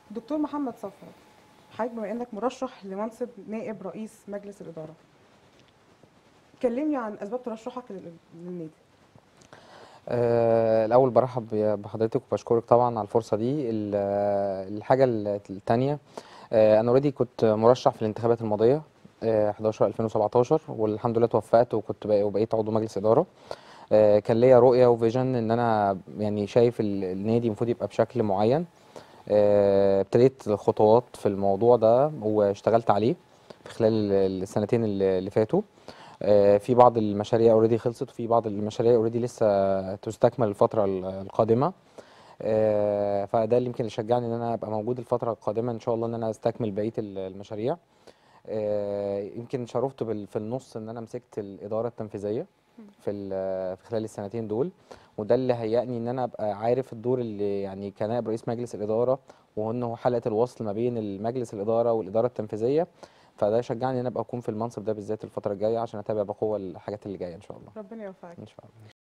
دكتور محمد صفوت حضرتك بما انك مرشح لمنصب نائب رئيس مجلس الاداره كلمني عن اسباب ترشحك لل- للنادي آه، الأول برحب ب- بحضرتك وبشكرك طبعا على الفرصة دي ال- آه، الحاجة ال- التانية آه، أنا اوريدي كنت مرشح في الانتخابات الماضية آه، 11 2017 والحمد لله توفقت وكنت بقى- وبقيت عضو مجلس إدارة آه، كان ليا رؤية وفيجن إن أنا يعني شايف ال- النادي المفروض يبقى بشكل معين آه، ابتديت خطوات في الموضوع ده واشتغلت عليه في خلال ال- السنتين اللي اللي فاتوا آه، في بعض المشاريع اوريدي خلصت وفي بعض المشاريع اوريدي لسه تستكمل الفترة ال- القادمة آه، فده اللي يمكن اللي شجعني ان انا ابقى موجود الفترة القادمة ان شاء الله ان انا استكمل بقية ال- المشاريع آه، يمكن شرفت بال- في النص ان انا مسكت الإدارة التنفيذية في ال- في خلال السنتين دول وده اللي هيأني ان انا ابقى عارف الدور اللي يعني كنائب رئيس مجلس الإدارة وانه حلقة الوصل ما بين المجلس الإدارة والإدارة التنفيذية فده شجعني ان انا ابقى اكون في المنصب ده بالذات الفترة الجاية عشان اتابع بقوة الحاجات اللي جاية ان شاء الله ربنا يوفقك ان شاء الله